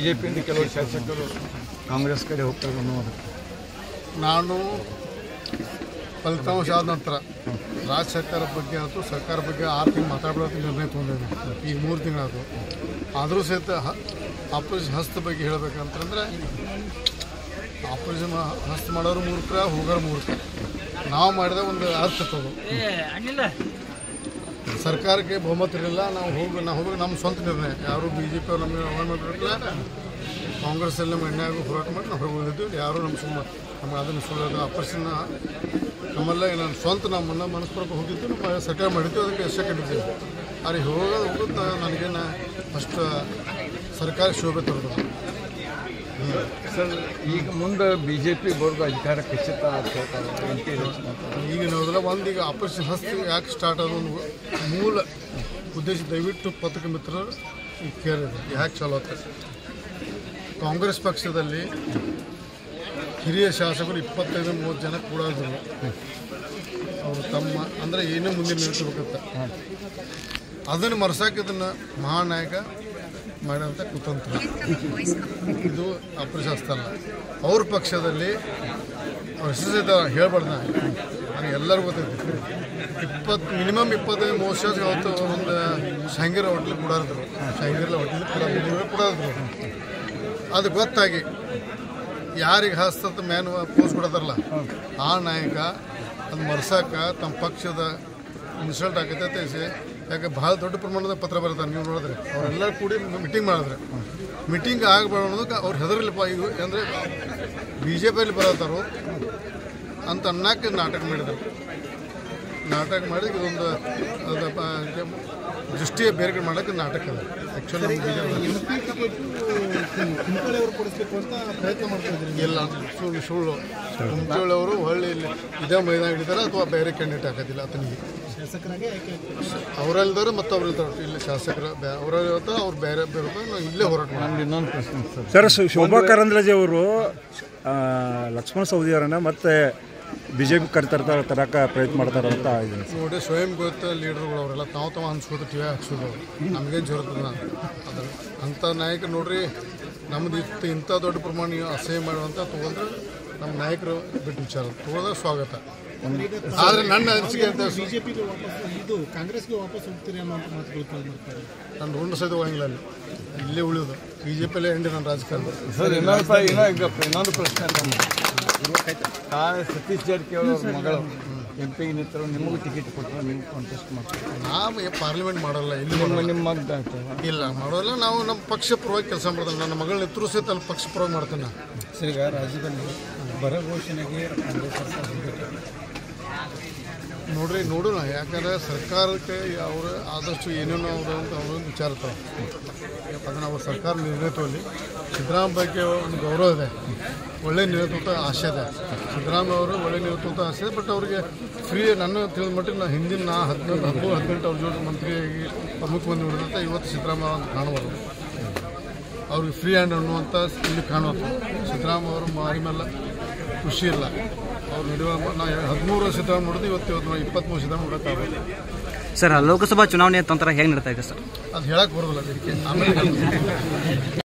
J ಪಿಯಿಂದ ಕೆಲವು ಶಾಸಕರು ಕಾಂಗ್ರೆಸ್ ಕಡೆ ಹೋಗ್ತಾರೆ ಅನ್ನೋದು ನಾನು ಫಲಿತಾಂಶ ಆದ ನಂತರ ರಾಜ್ಯ ಸರ್ಕಾರದ ಬಗ್ಗೆ ಆಯಿತು ಸರ್ಕಾರ ಬಗ್ಗೆ ಆರು ತಿಂಗಳು ಮಾತಾಡೋದು ನಿರ್ಣಯ ತೊಗೊಂಡಿದ್ದೆ ಈಗ ಮೂರು ತಿಂಗಳಾಯ್ತು ಆದರೂ ಸಹಿತ ಆಪರೇಷನ್ ಹಸ್ತ ಬಗ್ಗೆ ಹೇಳ್ಬೇಕಂತಂದ್ರೆ ಆಪರೇಷನ್ ಹಸ್ತ ಮಾಡೋರು ಮೂರ್ಖರ ಹೋಗೋರು ಮೂರ್ಖ ನಾವು ಮಾಡಿದ ಒಂದು ಅರ್ಥ ತಗೋ ಸರ್ಕಾರಕ್ಕೆ ಬಹುಮತ ಇರಲಿಲ್ಲ ನಾವು ಹೋಗಿ ನಾವು ಹೋಗಿ ನಮ್ಮ ಸ್ವಂತ ನಿರ್ಣಯ ಯಾರು ಬಿ ಜೆ ಪಿ ಅವ್ರು ನಮಗೆ ಅವಾಯ್ಡ್ ಮಾಡಿರಲಿಲ್ಲ ಕಾಂಗ್ರೆಸ್ಸಲ್ಲಿ ನಮ್ಮ ಎಣ್ಣೆಯಾಗೂ ಹೋರಾಟ ಮಾಡಿ ನಾವು ಹೊರಗೆ ಉಳಿದಿದ್ವಿ ಯಾರು ನಮ್ಮ ಸುಮ್ಮ ನಮಗೆ ಅದನ್ನು ಸುಳ್ಳು ಆಪರೇಷನ್ ನಮ್ಮೆಲ್ಲ ನಾನು ಸ್ವಂತ ನಮ್ಮನ್ನ ಮನಸ್ಪೂರ್ವಕ ಹೋಗಿದ್ದು ನಾವು ಸರ್ಕಾರ ಮಾಡಿದ್ದು ಅದಕ್ಕೆ ಯಶ ಕಂಡಿದ್ದೀವಿ ಆದರೆ ಹೋಗೋದು ಹೋಗೋದು ನನಗೇನು ಅಷ್ಟು ಸರ್ಕಾರ ಶೋಭೆ ತರೋದು ಸರ್ ಈಗ ಮುಂದೆ ಬಿ ಜೆ ಪಿ ಬರೋದು ಅಧಿಕಾರ ಖಚಿತ ಅಂತ ಹೇಳ್ತಾರೆ ಎಂ ಪಿ ಎಲೆಕ್ಷನ್ ಅಂತ ಈಗ ನೋಡಿದ್ರೆ ಒಂದು ಈಗ ಆಪರೇಷನ್ ಹಸ್ತ ಯಾಕೆ ಸ್ಟಾರ್ಟ್ ಆದ ಒಂದು ಮೂಲ ಉದ್ದೇಶ ದಯವಿಟ್ಟು ಪತ್ರಿಕೆ ಮಿತ್ರರು ಈಗ ಕೇಳಿದೆ ಯಾಕೆ ಚಲೋ ಆತ ಕಾಂಗ್ರೆಸ್ ಪಕ್ಷದಲ್ಲಿ ಹಿರಿಯ ಶಾಸಕರು ಇಪ್ಪತ್ತೈದು ಮೂವತ್ತು ಜನ ಕೂಡ ಇದ್ರು ಅವರು ತಮ್ಮ ಅಂದರೆ ಏನೋ ಮುಂದೆ ನಿಲ್ಸ್ಬೇಕಂತ ಅದನ್ನು ಮರ್ಸಾಕ ಇದನ್ನು ಮಹಾನಾಯಕ ಮಾಡಿದಂಥ ಕುತಂತ್ರ ಇದು ಆಪರೇಷನ್ ಹಸ್ತ ಅಲ್ಲ ಅವ್ರ ಪಕ್ಷದಲ್ಲಿ ಅವ್ರ ಹೆಸರು ಸಹಿತ ಹೇಳ್ಬಾರ್ದು ನಾ ನನಗೆ ಎಲ್ಲರಿಗೂ ಗೊತ್ತೈತಿ ಇಪ್ಪತ್ತು ಮಿನಿಮಮ್ ಇಪ್ಪತ್ತೈದು ಮೂವತ್ತು ಶಾಸ ಅವತ್ತು ಒಂದು ಶಂಗೀರ ಹೋಟ್ಲಿಗೆ ಕೊಡಾರಿದ್ರು ಶಂಗೀರ ಹೋಟ್ಲಿಗೆ ಕೊಡ ಕೊಡಾರಿದ್ರು ಅದು ಗೊತ್ತಾಗಿ ಯಾರಿಗೆ ಹಸ್ತದ ಮ್ಯಾನ್ ಪೋಸ್ಟ್ ಕೊಡೋದಾರಲ್ಲ ಆ ನಾಯಕ ಅದು ಮರ್ಸಾಕ ತಮ್ಮ ಪಕ್ಷದ ಇನ್ಸಲ್ಟ್ ಆಗೈತೆ ತಿಳಿಸಿ ಯಾಕೆ ಭಾಳ ದೊಡ್ಡ ಪ್ರಮಾಣದ ಪತ್ರ ಬರ್ತಾರೆ ನೀವು ನೋಡಿದ್ರೆ ಅವರೆಲ್ಲ ಕೂಡಿ ಮೀಟಿಂಗ್ ಮಾಡಿದ್ರೆ ಮೀಟಿಂಗ್ ಆಗಬಾರ್ದು ಅನ್ನೋದಕ್ಕೆ ಅವ್ರು ಹೆದರ್ಲಿಪ್ಪ ಇದು ಅಂದರೆ ಬಿ ಜೆ ಪಿಯಲ್ಲಿ ಬರತ್ತಾರೋ ಅಂತ ಅನ್ನಕ್ಕೆ ನಾಟಕ ಮಾಡಿದ್ರು ನಾಟಕ ಮಾಡಿ ಇದೊಂದು ಅದು ಪ- ದೃಷ್ಟಿಯ ಬೇರೆ ಕಡೆ ಮಾಡೋಕ್ಕೆ ನಾಟಕ ಅದು ಆ್ಯಕ್ಚುಲಿ ಕುಂಕಳೆ ಅವರು ಕೊಡಿಸ್ಬೇಕು ಅಂತ ಪ್ರಯತ್ನ ಮಾಡ್ತಾ ಇದ್ದೀರಿ ಇಲ್ಲ ಸುಳ್ಳು ಸುಳ್ಳು ಕುಂಚೋಳಿ ಅವರು ಹೊಳ್ಳಿ ಇಲ್ಲಿ ಇದೇ ಮೈದಾನ ಹಿಡಿತಾರೆ ಅಥವಾ ಬೇರೆ ಕ್ಯಾಂಡಿಡೇಟ್ ಹಾಕೋದಿಲ್ಲ ಆತನಿಗೆ ಶಾಸಕರಾಗಿ ಆಯ್ಕೆ ಅವರಲ್ಲಿದ್ದಾರೆ ಮತ್ತು ಅವ್ರು ಇರ್ತಾರೆ ಇಲ್ಲಿ ಶಾಸಕರು ಬೇ- ಅವರಲ್ಲಿ ಇರ್ತಾರೆ ಅವ್ರು ಬೇರೆ ಬೇರೆ ಇರ್ತಾರೆ. ನಾವು ಇಲ್ಲೇ ಹೋರಾಟ ಮಾಡಿ ನಮ್ದು ಇನ್ನೊಂದು ಪ್ರಶ್ನೆ ಸರ್ ಸರ್ ಶೋ- ಶೋಭಾ ಕರಂದ್ಲಾಜೆ ಅವರು ಆ, ಲಕ್ಷ್ಮಣ ಸವದಿ ಅವರನ್ನ ಮತ್ತೆ ಬಿ ಜೆ ಪಿ ಕರಿತರ ತರಕ ಪ್ರಯತ್ನ ಮಾಡ್ತಾರೆ ಅಂತ ಇದೆ ನೋಡಿ ಸ್ವಯಂ ಗೊತ್ತ ಲೀಡರ್ಗಳು ಅವರೆಲ್ಲ ತಾವು ತಾವು ಹಂಚ್ಕೋತ ಟಿವಿ ಹಾಕ್ಸೋದು ನಮಗೇನು ಜರುತ್ತದೆ ನಾನು ಅದ್ರ ಅಂಥ ನಾಯಕರು ನೋಡ್ರಿ ನಮ್ದು ಇತ್ತು ಇಂಥ ದೊಡ್ಡ ಪ್ರಮಾಣ ನೀವು ಅಸಹ್ಯ ಮಾಡುವಂಥ ತೊಗೊಂಡ್ರೆ ನಮ್ಮ ನಾಯಕರು ಬಿಟ್ಟು ವಿಚಾರ ತೊಗೊಳೋದ್ರೆ ಸ್ವಾಗತ ಆದರೆ ನನ್ನ ಅನಿಸಿಕೆ ಅಂತ ಬಿಜೆಪಿಗೆ ವಾಪಸ್ ಇದು ಕಾಂಗ್ರೆಸ್ಗೆ ವಾಪಸ್ ಹೋಗ್ತೀರಿ ಅನ್ನೋ ಮಾತುಗಳು ಕೇಳಿ ಬರ್ತಾರೆ ನಾನು ಋಣ ಸಹಿತ ಹೋಗಿಲ್ಲ ಅಲ್ಲಿ ಇಲ್ಲೇ ಉಳಿಯೋದು ಬಿ ಜೆ ಪಿಯಲ್ಲೇ ಎಂಡಿ ನನ್ನ ರಾಜಕಾರಣ ಸರ್ ಇನ್ನೊಂದು ಪ- ಇನ್ನೊಂದು ಈಗ ಇನ್ನೊಂದು ಪ್ರಶ್ನೆ ತಾಳೆ ಸತೀಶ್ ಜಾರಕಿಹೊಳಿ ಅವ್ರ ಮಗಳು ಎಂ ಪಿ ನಿಂತರು ನಿಮಗೂ ಟಿಕೆಟ್ ಕೊಟ್ಟರು ನೀವು ಕಾಂಟೆಸ್ಟ್ ಮಾಡ್ತೀವಿ ನಾವು ಪಾರ್ಲಿಮೆಂಟ್ ಮಾಡಲ್ಲ ಇಲ್ಲಿ ನಿಮ್ಮ ಮಾಡಲ್ಲ. ನಿಮ್ಮ ಮಗ್ದ ಆಗ್ತದೆ ಇಲ್ಲ ಮಾಡೋಲ್ಲ ನಾವು ನಮ್ಮ ಪಕ್ಷ ಪರವಾಗಿ ಕೆಲಸ ಮಾಡ್ತೇನೆ ನನ್ನ ಮಗಳ ನೆತ್ತರು ಸಹಿತ ಅಲ್ಲಿ ಪಕ್ಷ ಪರವಾಗಿ ಮಾಡ್ತೇನೆ ನಾನು ಸರ್ ಈಗ ರಾಜ್ಯದಲ್ಲಿ ಬರ ಘೋಷಣೆಗೆ ಕಾಂಗ್ರೆಸ್ ಸರ್ಕಾರ ಹೋಗ್ಬೇಕು. ನೋಡ್ರಿ ನೋಡೋಣ ಯಾಕಂದ್ರೆ ಸರ್ಕಾರಕ್ಕೆ ಅವರು ಆದಷ್ಟು ಏನೇನೋ ಅವರು ಅಂತ ಅವರು ವಿಚಾರ ಇರ್ತಾವೆ ಅದನ್ನು ಅವ್ರ ಸರ್ಕಾರ ನಿರ್ಣಯ ತಗೊಳ್ಳಿ ಸಿದ್ದರಾಮಯ್ಯ ಬಗ್ಗೆ ಒಂದು ಗೌರವ ಇದೆ ಒಳ್ಳೆ ನೇತೃತ್ವ ಆಸೆ ಇದೆ ಸಿದ್ದರಾಮಯ್ಯ ಅವರು ಒಳ್ಳೆ ನೇತೃತ್ವ ಆಸೆ ಇದೆ ಬಟ್ ಅವರಿಗೆ ಫ್ರೀ ನನ್ನ ತಿಳಿದ ಮಟ್ಟಿಗೆ ನಾ ಹಿಂದಿನ ನಾ ಹದಿನೆಂಟು ಹದಿಮೂರು ಹದಿನೆಂಟು ಅವ್ರ ಜೋಡಿ ಮಂತ್ರಿಯಾಗಿ ಮುಖ್ಯಮಂತ್ರಿ ಉಳಿದಂಥ ಇವತ್ತು ಸಿದ್ದರಾಮಯ್ಯ ಅಂತ ಕಾಣಬಾರ್ದು ಅವ್ರಿಗೆ ಫ್ರೀ ಹ್ಯಾಂಡ್ ಅನ್ನುವಂಥ ಇಲ್ಲಿ ಕಾಣುತ್ತೆ ಸಿದ್ದರಾಮಯ್ಯ ಅವರು ಮಾರಿ ಮೇಲೆ ಖುಷಿ ಇಲ್ಲ ಅವ್ರು ನಡೆಯುವ ನಾ ಹದಿಮೂರು ಸಿದ್ದರಾಮಯ್ಯ ನೋಡಿದ್ರೆ ಇವತ್ತು ಇವತ್ತು ಇಪ್ಪತ್ತ್ಮೂರು ಸಿದ್ದರಾಮಯ್ಯ ನೋಡೋಕ್ಕಾಗಲ್ಲ ಸರ್ ಲೋಕಸಭಾ ಚುನಾವಣೆ ತಂತ್ರ ಹೇಗೆ ನಡೀತಾ ಇದೆ ಸರ್ ಅದು ಹೇಳಕ್ಕೆ ಬರೋದಿಲ್ಲ ಅದಕ್ಕೆ ಆಮೇಲೆ